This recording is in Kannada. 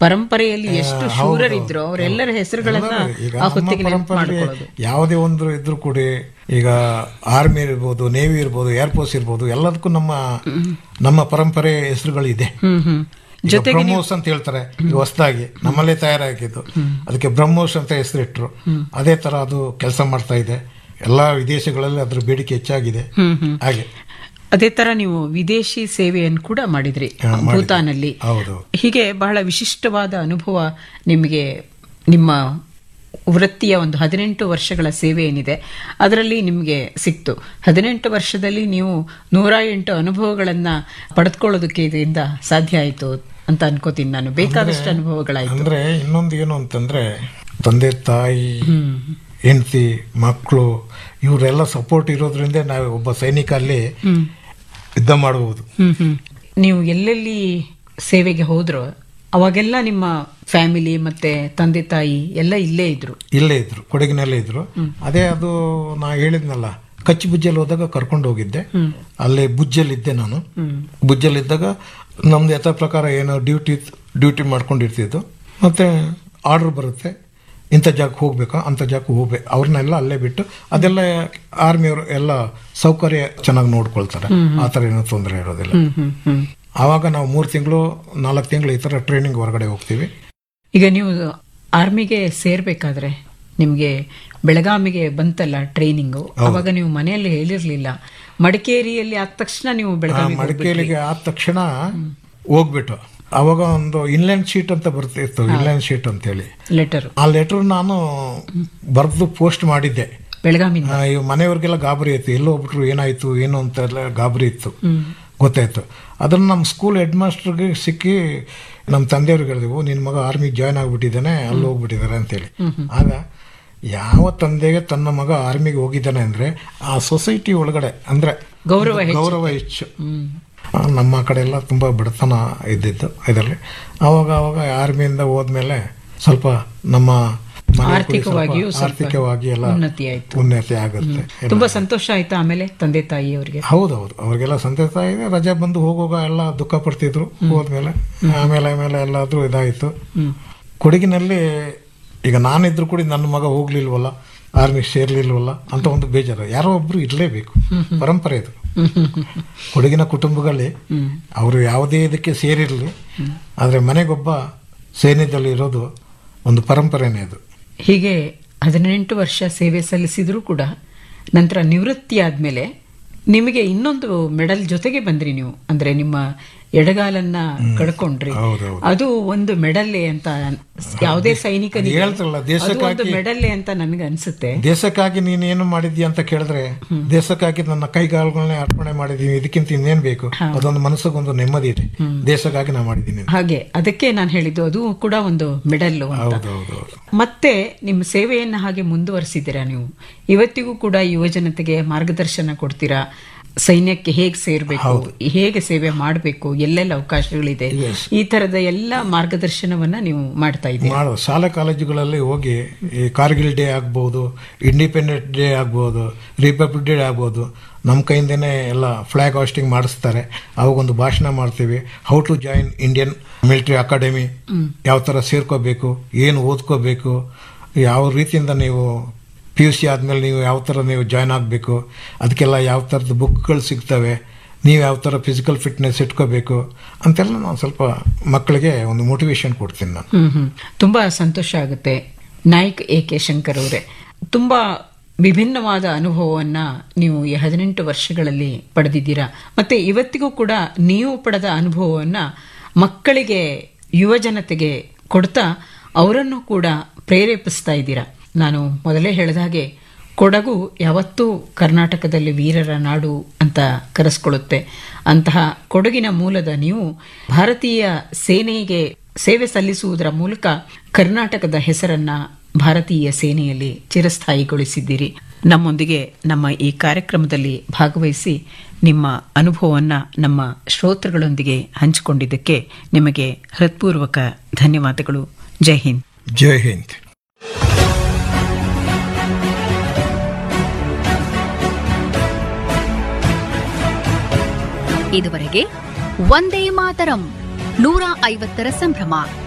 ಪರಂಪರೆಯಲ್ಲಿ ಎಷ್ಟು ಶೂರರಿದ್ರು ಅವರೆಲ್ಲರ ಹೆಸರುಗಳನ್ನ ಎಲ್ಲರೂ ಈಗ ಆ ನಮ್ಮ ಹೊತ್ತಿಗೆ ನೆನಪು ಪರಂಪರೆಯಲ್ಲಿ ಮಾಡ್ಕೊಳ್ಳೋದು ಯಾವುದೇ ಒಂದು ಇದ್ರು ಕೂಡ ಈಗ ಆರ್ಮಿ ಇರ್ಬೋದು ನೇವಿ ಇರ್ಬೋದು ಏರ್ಫೋರ್ಸ್ ಇರ್ಬೋದು ಎಲ್ಲದಕ್ಕೂ ನಮ್ಮ ನಮ್ಮ ಪರಂಪರೆ ಹೆಸರುಗಳಿದೆ ಹ್ಮ್ ಹ್ಮ್ ಈಗ ಬ್ರಹ್ಮೋಸ್ ಅಂತ ಹೇಳ್ತಾರೆ ಈಗ ಹೊಸದಾಗಿ ನಮ್ಮಲ್ಲೇ ತಯಾರಾಗಿದ್ದು ಅದಕ್ಕೆ ಬ್ರಹ್ಮೋಸ್ ಅಂತ ಹೆಸರಿಟ್ರು ಅದೇ ತರ ಅದು ಕೆಲಸ ಮಾಡ್ತಾ ಇದೆ ಎಲ್ಲಾ ವಿದೇಶಗಳಲ್ಲಿ ಅದ್ರ ಬೇಡಿಕೆ ಹೆಚ್ಚಾಗಿದೆ ಹ್ಮ್ ಹ್ಮ್ ಹಾಗೆ ಅದೇ ತರ ನೀವು ವಿದೇಶಿ ಸೇವೆಯನ್ನು ಕೂಡ ಮಾಡಿದ್ರಿ ಹಾ, ಮಾಡಿದ್ವಿ. ಭೂತಾನಲ್ಲಿ ಹೌದು ಹೀಗೆ ಬಹಳ ವಿಶಿಷ್ಟವಾದ ಅನುಭವ ನಿಮಗೆ ನಿಮ್ಮ ವೃತ್ತಿಯ ಒಂದು ಹದಿನೆಂಟು ವರ್ಷಗಳ ಸೇವೆ ಏನಿದೆ ಅದರಲ್ಲಿ ನಿಮಗೆ ಸಿಕ್ತು ಹದಿನೆಂಟು ವರ್ಷದಲ್ಲಿ ನೀವು ನೂರ ಎಂಟು ಅನುಭವಗಳನ್ನ ಪಡೆದುಕೊಳ್ಳೋದಕ್ಕೆ ಇದರಿಂದ ಸಾಧ್ಯ ಆಯಿತು ಅಂತ ಅನ್ಕೋತೀನಿ ನಾನು ಬೇಕಾದಷ್ಟು ಅನುಭವಗಳಾಯ್ತು ಅಂದ್ರೆ ಇನ್ನೊಂದು ಏನು ಅಂತಂದ್ರೆ ತಂದೆ ತಾಯಿ ಹೆಂಡತಿ ಮಕ್ಕಳು ಇವರೆಲ್ಲ ಸಪೋರ್ಟ್ ಇರೋದ್ರಿಂದ ನಾವು ಒಬ್ಬ ಸೈನಿಕ ಅಲ್ಲಿ ಯುದ್ಧ ಮಾಡಬಹುದು ಹ್ಮ್ ಹ್ಮ್ ನೀವು ಎಲ್ಲೆಲ್ಲಿ ಸೇವೆಗೆ ಹೋದ್ರೋ ಅವಾಗೆಲ್ಲ ನಿಮ್ಮ ಫ್ಯಾಮಿಲಿ ಮತ್ತೆ ತಂದೆ ತಾಯಿ ಎಲ್ಲ ಇಲ್ಲೇ ಇದ್ರು ಇಲ್ಲೇ ಇದ್ರು ಕೊಡಗಿನಲ್ಲೇ ಇದ್ರು ಅದೇ ಅದು ನಾ ಹೇಳಿದ್ನಲ್ಲ ಕಚ್ಚಿ ಬುಜ್ಜಲ್ಲಿ ಹೋದಾಗ ಕರ್ಕೊಂಡು ಹೋಗಿದ್ದೆ ಅಲ್ಲಿ ಬುಜ್ಜಲ್ಲಿದ್ದೆ ನಾನು ಬುಜ್ಜಲ್ಲಿದ್ದಾಗ ನಮ್ದು ಯಥ ಪ್ರಕಾರ ಏನೋ ಡ್ಯೂಟಿ ಡ್ಯೂಟಿ ಮಾಡ್ಕೊಂಡಿರ್ತಿದ್ದು ಮತ್ತೆ ಆರ್ಡರ್ ಬರುತ್ತೆ ಇಂಥ ಜಾಗಕ್ಕೆ ಹೋಗ್ಬೇಕಾ ಅಂಥ ಜಾಗಕ್ಕೆ ಹೋಗ್ಬೇಕು ಅವ್ರನ್ನೆಲ್ಲ ಅಲ್ಲೇ ಬಿಟ್ಟು ಅದೆಲ್ಲ ಆರ್ಮಿಯವರು ಎಲ್ಲ ಸೌಕರ್ಯ ಚೆನ್ನಾಗಿ ನೋಡ್ಕೊಳ್ತಾರೆ ಆ ಥರ ಏನೂ ತೊಂದರೆ ಇರೋದಿಲ್ಲ ಹ್ಮ್ ಹ್ಮ್ ಹ್ಮ್ ಆವಾಗ ನಾವು ಮೂರು ತಿಂಗಳು ನಾಲ್ಕು ತಿಂಗಳು ಈ ಥರ ಟ್ರೈನಿಂಗ್ ಹೊರಗಡೆ ಹೋಗ್ತೀವಿ ಈಗ ನೀವು ಆರ್ಮಿಗೆ ಸೇರ್ಬೇಕಾದ್ರೆ ನಿಮ್ಗೆ ಬೆಳಗಾಮಿಗೆ ಬಂತಲ್ಲ ಟ್ರೈನಿಂಗು ಅವಾಗ ನೀವು ಮನೆಯಲ್ಲಿ ಹೇಳಿರ್ಲಿಲ್ಲ ಮಡಿಕೇರಿಯಲ್ಲಿ ಆದ ತಕ್ಷಣ ನೀವು ಬೆಳಗಾವಿ ಮಡಿಕೇರಿಗೆ ಆದ ತಕ್ಷಣ ಹೋಗ್ಬಿಟ್ಟು ಅವಾಗ ಒಂದು ಇನ್ಲ್ಯಾಂಡ್ ಶೀಟ್ ಅಂತ ಬರ್ತಿತ್ತು ಇನ್ಲ್ಯಾಂಡ್ ಶೀಟ್ ಅಂತ ಹೇಳಿ ಲೆಟರ್ ಆ ಲೆಟರ್ ನಾನು ಬರೆದು ಪೋಸ್ಟ್ ಮಾಡಿದ್ದೆ ಬೆಳಗಾಮಿಂದ ಆ, ಈ ಮನೆಯವ್ರಿಗೆಲ್ಲ ಗಾಬರಿ ಇತ್ತು ಎಲ್ಲೋ ಹೋಗ್ಬಿಟ್ರು ಏನಾಯ್ತು ಏನು ಅಂತ ಎಲ್ಲ ಗಾಬರಿ ಇತ್ತು ಗೊತ್ತಾಯ್ತು ಅದನ್ನ ನಮ್ಮ ಸ್ಕೂಲ್ ಹೆಡ್ ಮಾಸ್ಟರ್ಗೆ ಸಿಕ್ಕಿ ನಮ್ಮ ತಂದೆಯವ್ರಿಗೆ ಹೇಳಿದೆವು ನಿನ್ನ ಮಗ ಆರ್ಮಿಗೆ ಜಾಯ್ನ್ ಆಗ್ಬಿಟ್ಟಿದ್ದಾನೆ ಅಲ್ಲಿ ಹೋಗ್ಬಿಟ್ಟಿದ್ದಾರೆ ಅಂತೇಳಿ ಆಗ ಯಾವ ತಂದೆಗೆ ತನ್ನ ಮಗ ಆರ್ಮಿಗೆ ಹೋಗಿದ್ದಾನೆ ಅಂದ್ರೆ ಆ ಸೊಸೈಟಿ ಒಳಗಡೆ ಅಂದ್ರೆ ಗೌರವ ಹೆಚ್ಚು. ಗೌರವ ಹೆಚ್ಚು ಆ, ನಮ್ಮ ಕಡೆ ಎಲ್ಲ ತುಂಬಾ ಬಡತನ ಇದ್ದಿದ್ದು ಇದರಲ್ಲಿ ಅವಾಗ ಅವಾಗ ಆರ್ಮಿಯಿಂದ ಹೋದ್ಮೇಲೆ ಸ್ವಲ್ಪ ನಮ್ಮ ಮನೆ ಕೂಡ ಸ್ವಲ್ಪ ಆರ್ಥಿಕವಾಗಿಯೂ ಸ್ವಲ್ಪ ಆರ್ಥಿಕವಾಗಿ ಎಲ್ಲ ಉನ್ನತಿ ಆಯ್ತು ಉನ್ನತಿ ಆಗುತ್ತೆ ತುಂಬಾ ಸಂತೋಷ ಆಯ್ತಾ ಆಮೇಲೆ ತಂದೆ ತಾಯಿ ಅವರಿಗೆ ಹೌದೌದು ಅವ್ರಿಗೆಲ್ಲ ಸಂತೋಷ ಇದೆ ರಜೆ ಬಂದು ಹೋಗುವಾಗ ಎಲ್ಲ ದುಃಖ ಪಡ್ತಿದ್ರು ಹೋದ್ಮೇಲೆ ಆಮೇಲೆ ಆಮೇಲೆ ಎಲ್ಲಾದ್ರೂ ಇದಾಯ್ತು ಕೊಡಗಿನಲ್ಲಿ ಈಗ ನಾನಿದ್ರು ಕೂಡ ನನ್ನ ಮಗ ಹೋಗ್ಲಿಲ್ವಲ್ಲ ಆರ್ಮಿಗೆ ಸೇರ್ಲಿಲ್ವಲ್ಲ ಅಂತ ಒಂದು ಬೇಜಾರು ಯಾರೋ ಒಬ್ರು ಇರಲೇಬೇಕು ಪರಂಪರೆ ಇದು ಕೊಡಗಿನ ಕುಟುಂಬಗಳಲ್ಲಿ ಅವರು ಯಾವುದೇ ಇದಕ್ಕೆ ಸೇರಿರಲಿ ಆದರೆ ಮನೆಗೊಬ್ಬ ಸೈನ್ಯದಲ್ಲಿ ಇರೋದು ಒಂದು ಪರಂಪರೆನೇ ಅದು ಹೀಗೆ ಹದಿನೆಂಟು ವರ್ಷ ಸೇವೆ ಸಲ್ಲಿಸಿದ್ರು ಕೂಡ ನಂತರ ನಿವೃತ್ತಿ ಆದ್ಮೇಲೆ ನಿಮಗೆ ಇನ್ನೊಂದು ಮೆಡಲ್ ಜೊತೆಗೆ ಬಂದ್ರಿ ನೀವು ಅಂದ್ರೆ ನಿಮ್ಮ ಎಡಗಾಲನ್ನ ಕಳ್ಕೊಂಡ್ರಿ ಹೌದೌದು. ಅದು ಒಂದು ಮೆಡಲ್ಲೇ ಅಂತ ಯಾವುದೇ ಸೈನಿಕನಿಗೆ ಹೇಳ್ತಾರಲ್ಲ, ಅದು ದೇಶಕ್ಕಾಗಿ- ಒಂದು ಮೆಡಲ್ಲೇ ಅಂತ ನನಗೆ ಅನ್ಸುತ್ತೆ ದೇಶಕ್ಕಾಗಿ ನೀನೇನು ಮಾಡಿದ್ಯಾ ಅಂತ ಕೇಳಿದ್ರೆ ದೇಶಕ್ಕಾಗಿ ನನ್ನ ಕೈಗಾಲುಗಳನ್ನೇ ಅರ್ಪಣೆ ಮಾಡಿದೀನಿ ಇದಕ್ಕಿಂತ ಇನ್ನೇನ್ ಬೇಕು ಅದೊಂದು ಮನಸ್ಸಿಗೊಂದು ನೆಮ್ಮದಿ ಇದೆ ದೇಶಕ್ಕಾಗಿ ನಾ ಮಾಡಿದ್ದೀನಿ ಅಂತ. ಹಾಗೆ ಅದಕ್ಕೆ ನಾನು ಹೇಳಿದ್ದು ಅದು ಕೂಡ ಒಂದು ಮೆಡಲ್ಲು ಅಂತ ಹೌದೌದು ಮತ್ತೆ ನಿಮ್ಮ ಸೇವೆಯನ್ನು ಹಾಗೆ ಮುಂದುವರಿಸಿದ್ದೀರಾ ನೀವು ಇವತ್ತಿಗೂ ಕೂಡ ಯುವ ಜನತೆಗೆ ಮಾರ್ಗದರ್ಶನ ಕೊಡ್ತೀರಾ ಸೈನ್ಯಕ್ಕೆ ಹೇಗೆ ಸೇರ್ಬೇಕು ಹೇಗೆ ಸೇವೆ ಮಾಡಬೇಕು ಎಲ್ಲೆಲ್ಲ ಅವಕಾಶಗಳಿದೆ ಈ ತರದ ಎಲ್ಲ ಮಾರ್ಗದರ್ಶನವನ್ನ ನೀವು ಮಾಡ್ತಾ ಇದ್ದೀರಾ ಮಾಡೋ ಶಾಲಾ ಕಾಲೇಜುಗಳಲ್ಲಿ ಹೋಗಿ ಈ ಕಾರ್ಗಿಲ್ ಡೇ ಆಗ್ಬೋದು ಇಂಡಿಪೆಂಡೆಂಟ್ ಡೇ ಆಗ್ಬೋದು ರಿಪಬ್ಲಿಕ್ ಡೇ ಆಗ್ಬೋದು ನಮ್ಮ ಕೈಯಿಂದನೇ ಎಲ್ಲ ಫ್ಲಾಗ್ ಹಾಸ್ಟಿಂಗ್ ಮಾಡಿಸ್ತಾರೆ ಅವಾಗೊಂದು ಭಾಷಣ ಮಾಡ್ತೀವಿ how to join Indian military academy ಯಾವ ಥರ ಸೇರ್ಕೋಬೇಕು ಏನು ಓದ್ಕೋಬೇಕು ಯಾವ ರೀತಿಯಿಂದ ನೀವು ಪಿ ಯು ಸಿ ಆದಮೇಲೆ ನೀವು ಯಾವ ಥರ ನೀವು ಜಾಯ್ನ್ ಆಗಬೇಕು ಅದಕ್ಕೆಲ್ಲ ಯಾವ ಥರದ ಬುಕ್ಗಳು ಸಿಗ್ತವೆ ನೀವು ಯಾವ ಥರ ಫಿಸಿಕಲ್ ಫಿಟ್ನೆಸ್ ಇಟ್ಕೋಬೇಕು ಅಂತೆಲ್ಲ ನಾನು ಸ್ವಲ್ಪ ಮಕ್ಕಳಿಗೆ ಒಂದು ಮೋಟಿವೇಶನ್ ಕೊಡ್ತೀನಿ ನಾನು ಹ್ಮ್ ಹ್ಮ್ ತುಂಬಾ ಸಂತೋಷ ಆಗುತ್ತೆ ನಾಯ್ಕ್ ಎ ಕೆ ಶಂಕರ್ ಅವರೇ ತುಂಬಾ ವಿಭಿನ್ನವಾದ ಅನುಭವವನ್ನ ನೀವು ಈ ಹದಿನೆಂಟು ವರ್ಷಗಳಲ್ಲಿ ಪಡೆದಿದ್ದೀರಾ ಮತ್ತೆ ಇವತ್ತಿಗೂ ಕೂಡ ನೀವು ಪಡೆದ ಅನುಭವವನ್ನ ಮಕ್ಕಳಿಗೆ ಯುವ ಜನತೆಗೆ ಕೊಡ್ತಾ ಅವರನ್ನು ಕೂಡ ಪ್ರೇರೇಪಿಸ್ತಾ ಇದ್ದೀರಾ ನಾನು ಮೊದಲೇ ಹೇಳಿದ ಹಾಗೆ ಕೊಡಗು ಯಾವತ್ತೂ ಕರ್ನಾಟಕದಲ್ಲಿ ವೀರರ ನಾಡು ಅಂತ ಕರೆಸ್ಕೊಳ್ಳುತ್ತೆ ಅಂತಹ ಕೊಡಗಿನ ಮೂಲದ ನೀವು ಭಾರತೀಯ ಸೇನೆಗೆ ಸೇವೆ ಸಲ್ಲಿಸುವುದರ ಮೂಲಕ ಕರ್ನಾಟಕದ ಹೆಸರನ್ನ ಭಾರತೀಯ ಸೇನೆಯಲ್ಲಿ ಚಿರಸ್ಥಾಯಿಗೊಳಿಸಿದ್ದೀರಿ ನಮ್ಮೊಂದಿಗೆ ನಮ್ಮ ಈ ಕಾರ್ಯಕ್ರಮದಲ್ಲಿ ಭಾಗವಹಿಸಿ ನಿಮ್ಮ ಅನುಭವವನ್ನ ನಮ್ಮ ಶ್ರೋತೃಗಳೊಂದಿಗೆ ಹಂಚಿಕೊಂಡಿದ್ದಕ್ಕೆ ನಿಮಗೆ ಹೃತ್ಪೂರ್ವಕ ಧನ್ಯವಾದಗಳು ಜೈ ಹಿಂದ್ ಜೈ ಹಿಂದ್ ಇದುವರೆಗೆ ಒಂದೇ ಮಾತರಂ ನೂರ ಐವತ್ತರ ಸಂಭ್ರಮ